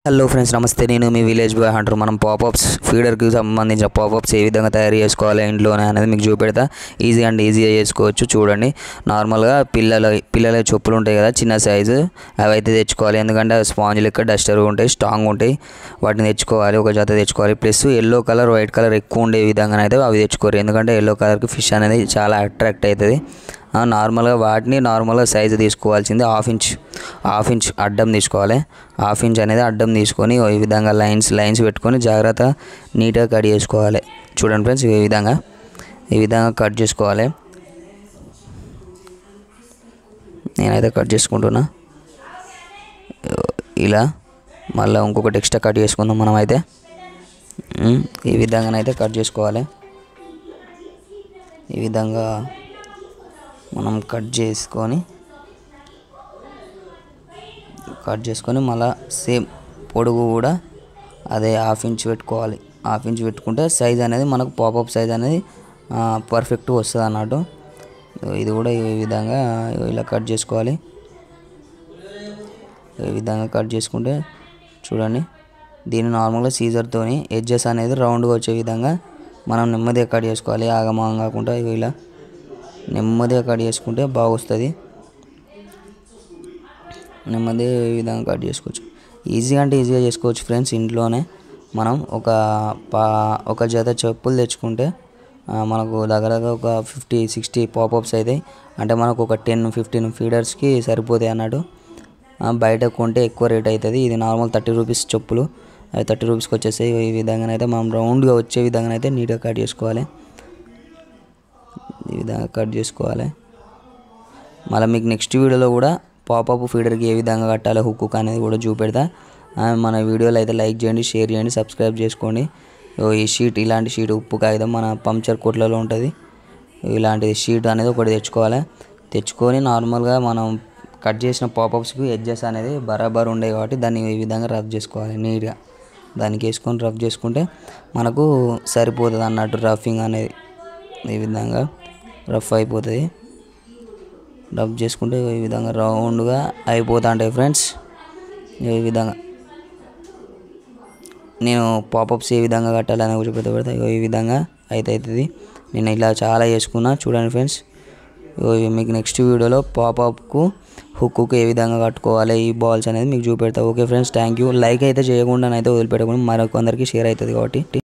hello friends నమస్తే నేను మీ విలేజ్ బాయ్ హంటర్ మనం పాపప్స్ ఫీడర్కి సంబంధించిన పాపప్స్ ఏ విధంగా తయారు చేసుకోవాలి ఇంట్లోనే అనేది మీకు చూపెడతా ఈజీ అండ్ ఈజీగా చేసుకోవచ్చు చూడండి నార్మల్గా పిల్లల పిల్లల చెప్పులు ఉంటాయి కదా చిన్న సైజు అవి అయితే తెచ్చుకోవాలి ఎందుకంటే అవి స్పాంజ్ లెక్క డస్టర్ ఉంటాయి స్ట్రాంగ్ ఉంటాయి వాటిని తెచ్చుకోవాలి ఒక జత తెచ్చుకోవాలి plus yellow colour white colour ఎక్కువ ఉండే విధంగా అయితే అవి తెచ్చుకోరు ఎందుకంటే ఎల్లో కలర్కి ఫిష్ అనేది చాలా అట్రాక్ట్ అవుతుంది ఆ, నార్మల్గా వాటిని నార్మల్గా సైజు తీసుకోవాల్సింది హాఫ్ ఇంచ్ హాఫ్ ఇంచ్ అడ్డం తీసుకోవాలి హాఫ్ ఇంచ్ అనేది అడ్డం తీసుకొని ఈ విధంగా లైన్స్ లైన్స్ పెట్టుకొని జాగ్రత్త నీట్గా కట్ చేసుకోవాలి చూడండి ఫ్రెండ్స్ ఈ విధంగా ఈ విధంగా కట్ చేసుకోవాలి నేనైతే కట్ చేసుకుంటున్నా ఇలా మళ్ళీ ఇంకొకటి ఎక్స్ట్రా కట్ చేసుకుందాం మనం అయితే ఉమ్, ఈ విధంగానైతే కట్ చేసుకోవాలి ఈ విధంగా మనం కట్ చేసుకొని కట్ చేసుకొని మళ్ళా సేమ్ పొడుగు కూడా అదే హాఫ్ ఇంచ్ పెట్టుకోవాలి హాఫ్ ఇంచ్ పెట్టుకుంటే సైజ్ అనేది మనకు పాపప్ సైజ్ అనేది పర్ఫెక్ట్ వస్తుంది అన్నట్టు ఇది కూడా ఈ విధంగా ఇలా కట్ చేసుకోవాలి ఈ విధంగా కట్ చేసుకుంటే చూడండి దీన్ని నార్మల్గా సీజర్తోని ఎడ్జెస్ అనేది రౌండ్గా వచ్చే విధంగా మనం నెమ్మదిగా కట్ చేసుకోవాలి ఆగమాగం కాకుండా ఇగో ఇలా నెమ్మదిగా కట్ చేసుకుంటే బాగా వస్తుంది నెమ్మదిగా ఈ విధంగా కట్ చేసుకోవచ్చు ఈజీగా అంటే ఈజీగా చేసుకోవచ్చు ఫ్రెండ్స్ ఇంట్లోనే మనం ఒక పా ఒక జత చెప్పులు తెచ్చుకుంటే ఆ, మనకు దగ్గర దగ్గర ఒక ఫిఫ్టీ సిక్స్టీ పాపప్స్ అవుతాయి అంటే మనకు ఒక టెన్ ఫిఫ్టీన్ ఫీడర్స్కి సరిపోతాయి అన్నట్టు ఆ, బయట కొంటే ఎక్కువ రేట్ అవుతుంది ఇది నార్మల్ థర్టీ రూపీస్ చెప్పులు అవి థర్టీ రూపీస్కి వచ్చేసాయి ఈ విధంగానైతే మనం రౌండ్గా వచ్చే విధంగానైతే నీట్గా కట్ చేసుకోవాలి ఈ విధంగా కట్ చేసుకోవాలి మళ్ళీ మీకు నెక్స్ట్ వీడియోలో కూడా పాపప్ ఫీడర్కి ఏ విధంగా కట్టాలో హుక్ అనేది కూడా చూపెడతా ఆ, మన వీడియోలో అయితే లైక్ చేయండి షేర్ చేయండి సబ్స్క్రైబ్ చేసుకోండి ఓ ఈ షీట్ ఇలాంటి షీట్ ఉప్పు కాగితం మన పంచర్ కొట్లలో ఉంటుంది ఇలాంటి షీట్ అనేది ఒకటి తెచ్చుకోవాలి తెచ్చుకొని నార్మల్గా మనం కట్ చేసిన పాపప్స్కి ఎడ్జెస్ అనేది బరాబర్ ఉండే కాబట్టి దాన్ని ఈ విధంగా రబ్ చేసుకోవాలి నీట్గా దానికి వేసుకొని రబ్ చేసుకుంటే మనకు సరిపోతుంది అన్నట్టు రఫింగ్ అనేది ఈ విధంగా రఫ్ అయిపోతుంది రబ్ చేసుకుంటే ఈ విధంగా రౌండ్గా అయిపోతా ఉంటాయి ఫ్రెండ్స్ ఈ విధంగా నేను పాపప్స్ ఏ విధంగా కట్టాలని కూడా పెద్ద పెడతా ఇగో ఈ విధంగా అయితే అవుతుంది నేను ఇలా చాలా చేసుకున్నా చూడండి ఫ్రెండ్స్ ఇగో ఇవి మీకు నెక్స్ట్ వీడియోలో పాపప్కు హుక్కు ఏ విధంగా కట్టుకోవాలి ఈ బాల్స్ అనేది మీకు చూపెడతా okay friends thank you like అయితే చేయకుండా అయితే వదిలిపెట్టకుండా మరొకందరికి షేర్ అవుతుంది కాబట్టి